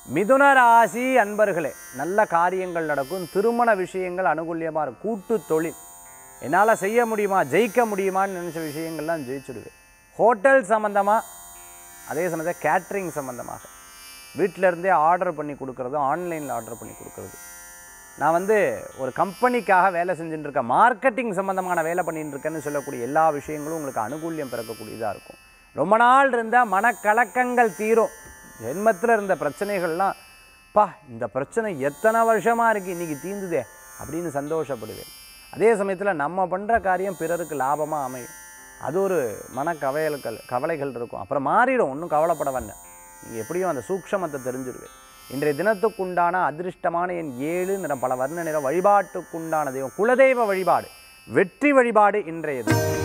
மிதுன ராசி அன்பர்களே நல்ல காரியங்கள் நடக்கும் திருமண விஷயங்கள் அனுகூல்யமாக இருக்கும் கூட்டு தொழில் என்னால் செய்ய முடியுமா ஜெயிக்க முடியுமான்னு நினச்ச விஷயங்கள்லாம் ஜெயிச்சுடுவேன் ஹோட்டல் சம்மந்தமாக அதே சமயத்தில் கேட்ரிங் சம்மந்தமாக வீட்டில் இருந்தே ஆர்டர் பண்ணி கொடுக்கறது ஆன்லைனில் ஆர்டர் பண்ணி கொடுக்கறது நான் வந்து ஒரு கம்பெனிக்காக வேலை செஞ்சுட்டு இருக்கேன் மார்க்கெட்டிங் சம்மந்தமான வேலை பண்ணிட்டு இருக்கேன்னு சொல்லக்கூடிய எல்லா விஷயங்களும் உங்களுக்கு அனுகூல்யம் பிறக்கக்கூடியதாக இருக்கும் ரொம்ப நாள் இருந்த மனக்கலக்கங்கள் தீரும் ஜென்மத்தில் இருந்த பிரச்சனைகள்லாம் பா இந்த பிரச்சனை எத்தனை வருஷமாக இருக்குது இன்றைக்கி தீந்துதே அப்படின்னு சந்தோஷப்படுவேன் அதே சமயத்தில் நம்ம பண்ணுற காரியம் பிறருக்கு லாபமாக அமையும் அது ஒரு மன கவலைகள் கவலைகள் இருக்கும் அப்புறம் மாறிடும் ஒன்றும் கவலைப்பட வேண்டாம் நீங்கள் எப்படியும் அந்த சூக்ஷமத்தை தெரிஞ்சிருவேன் இன்றைய தினத்துக்குண்டான அதிர்ஷ்டமான என் ஏழு நிறம் பல வர்ண நிறம் வழிபாட்டுக்குண்டான தெய்வம் குலதெய்வ வழிபாடு வெற்றி வழிபாடு இன்றைய தினம்